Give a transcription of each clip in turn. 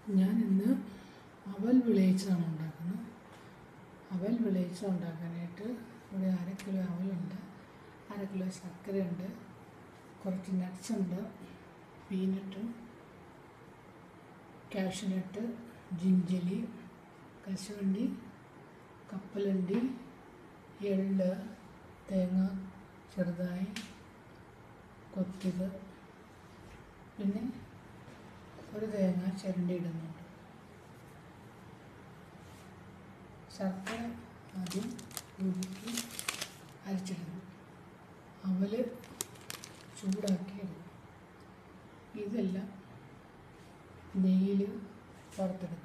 ഞാൻ ഇന്ന് അവൽ വിളയിച്ചതാണ് ഉണ്ടാക്കുന്നത് അവൽ വിളയിച്ച ഉണ്ടാക്കാനായിട്ട് ഒരു അര കിലോ അവലുണ്ട് അര കിലോ ശർക്കരയുണ്ട് കുറച്ച് നട്ട്സ് ഉണ്ട് പീനട്ട് കാഷ്യൂനട്ട് ജിഞ്ചലി കശുവണ്ടി കപ്പലണ്ടി എള്ള് തേങ്ങ ചെറുതായി കൊത്തിയത് പിന്നെ ഒരു തേങ്ങ ചിരണ്ടി ഇടുന്നുണ്ട് ശർക്കര ആദ്യം ഉരുക്കി അരച്ചിടുന്നു അവല് ചൂടാക്കി എടുക്കും ഇതെല്ലാം നെയ്യിൽ വറുത്തെടുക്കും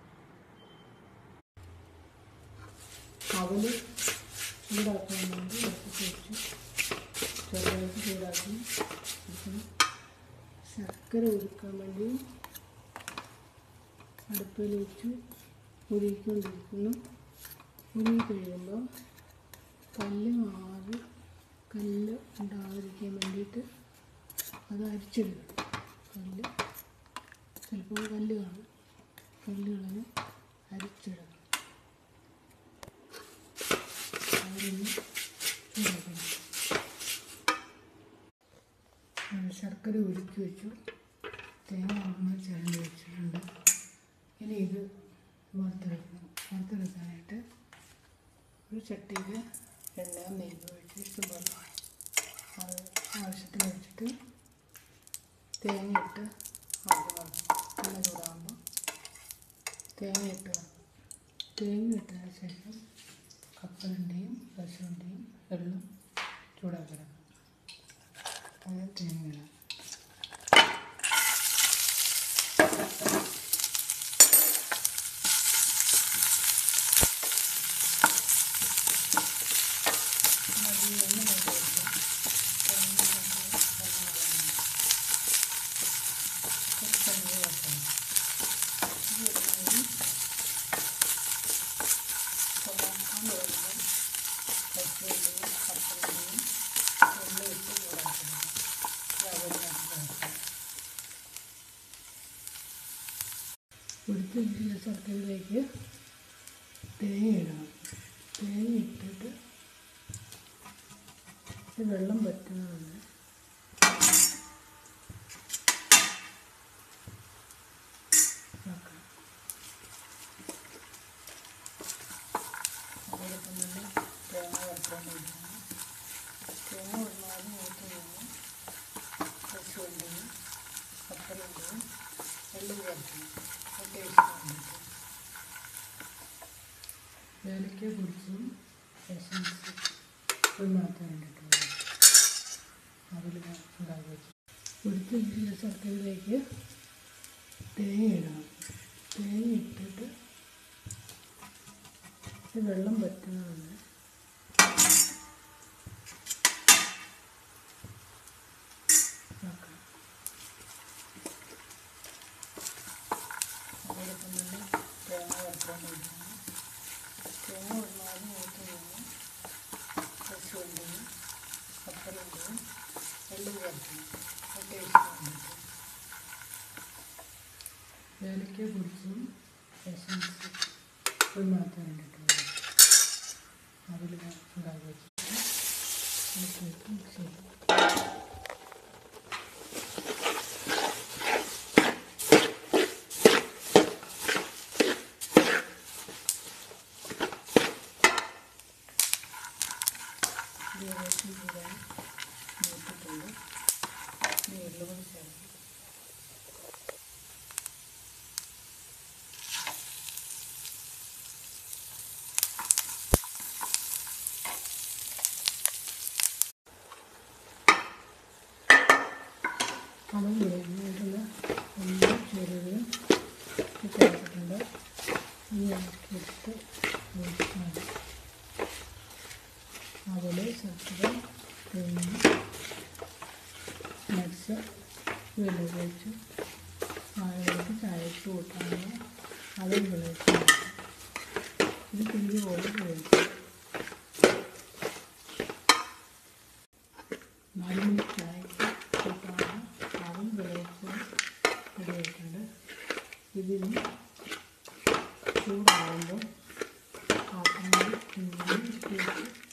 അവല് ചൂടാക്കാൻ വേണ്ടി എടുത്ത് വെച്ചു ചെറുതായിട്ട് ചൂടാക്കി എടുക്കണം ശർക്കര ഉരുക്കാൻ വേണ്ടി അടുപ്പിൽ വെച്ച് ഉരുക്കിക്കൊണ്ടിരിക്കുന്നു ഉരുകി കഴിയുമ്പോൾ കല്ല് മാറി കല്ല് ഉണ്ടാകാതിരിക്കാൻ വേണ്ടിയിട്ട് അത് അരിച്ചെടുക്കണം കല്ല് ചിലപ്പോൾ കല്ല് കാണും കല്ലുകളെ അരിച്ചെടുക്കണം അതിന് ചൂടാക്കണം ശർക്കര ഉരുക്കി വെച്ചു തേങ്ങ നന്നായി ചിരണ്ടി വെച്ചിട്ടുണ്ട് ഇനി ഇത് വറുത്തെടുക്കണം വറുത്തെടുക്കാനായിട്ട് ഒരു ചട്ടിയിൽ എണ്ണ നെയ്യ് ഒഴിച്ച് ഇഷ്ടംപോലെ അത് ആവശ്യത്തിന് വെച്ചിട്ട് തേങ്ങ ഇട്ട് ആദ്യം വറക്കും എണ്ണ ചൂടാകുമ്പോൾ തേങ്ങ ഇട്ട് വറക്കും തേങ്ങ ഇട്ടതിന് ശേഷം കപ്പലണ്ടിയും കശുവണ്ടിയും എള്ളും ചൂടാക്കി എടുക്കും അത് തേങ്ങ ഇടാം മതി എണ്ണ വേണ്ടിയില്ല തേങ്ങ കുറച്ച് എണ്ണ വെക്കണം ഇത് ഒരുമാതിരി ചൂടാക്കാൻ തുടങ്ങുമ്പോൾ കശുവണ്ടിയും കപ്പലണ്ടിയും എണ്ണ ഇട്ട് ചൂടാക്കണം എടുത്ത് വെച്ചിട്ടുള്ള ശർക്കരയിലേക്ക് തേങ്ങ ഇടണം തേങ്ങ ഇട്ടിട്ട് ഇത് വെള്ളം പറ്റുന്നതാണ് നോക്കാം അതോടൊപ്പം തന്നെ തേങ്ങ വറുത്തുകൊണ്ടിരിക്കണം തേങ്ങ ഒരുമാതിരി മൂത്ത് കഴിഞ്ഞ് കശുവണ്ടിയും കപ്പലണ്ടിയും എള്ളും ചേർക്കണം അത് ടേസ്റ്റ് വേണ്ടിയിട്ട് ഏലക്ക പൊടിച്ചും എസൻസ് ഉൾമാറ്റാൻ വേണ്ടിയിട്ടുള്ളത് അതിൽ ഉണ്ടാക്കി വെച്ചു പൊടിച്ച് വെച്ചിട്ടുള്ള ശർക്കരയിലേക്ക് തേങ്ങ ഇടണം തേങ്ങ ഇട്ടിട്ട് ഇത് വെള്ളം പറ്റുന്നതാണ് നോക്കാം അതോടൊപ്പം തന്നെ തേങ്ങ വറുത്തുകൊണ്ടിരിക്കണം തേങ്ങ ഒരുമാതിരി മൂത്ത് കഴിഞ്ഞ് കശുവണ്ടിയും കപ്പലണ്ടിയും എള്ളും ചേർക്കണം അത് ടേസ്റ്റ് വേണ്ടിയിട്ട് ഏലക്ക പൊടിച്ചും എസൻസ് ഉൾമാറ്റാൻ വേണ്ടിയിട്ടുള്ളത് അതിൽ ഉണ്ടാക്കി വെച്ചിട്ട് അതിലേക്ക് മിക്സ് ചെയ്യും ഇത് ഏകദേശം ചൂടായി മൂത്തിട്ടുണ്ട് ഇനി എള്ളുപൊടി ചേർക്കും അവൻ വിളയുന്നതിനുള്ള എല്ലാ ചേരുവകളും ചേർത്തിട്ടുണ്ട് ഈ ഇളക്കിയിട്ട് ഒഴിച്ചാണ് അതുപോലെ ശർക്കര തേങ്ങ നട്ട്സ് ഇതെല്ലാം ഉപയോഗിച്ച് ആളുകൾക്ക് ചായക്ക് കൂട്ടാണ് അത് ഉപയോഗിച്ച് ഇത് കുഞ്ഞു പോലെ ഉപയോഗിക്കും നാല് മണി ചായക്ക് കൂട്ടാണ് അതും വിളയിച്ച് റെഡിയായിട്ടുണ്ട് ഇതിന് ചൂടാകുമ്പോൾ പാത്രങ്ങളിൽ ഇങ്ങനെ ഇട്ട് വെച്ച്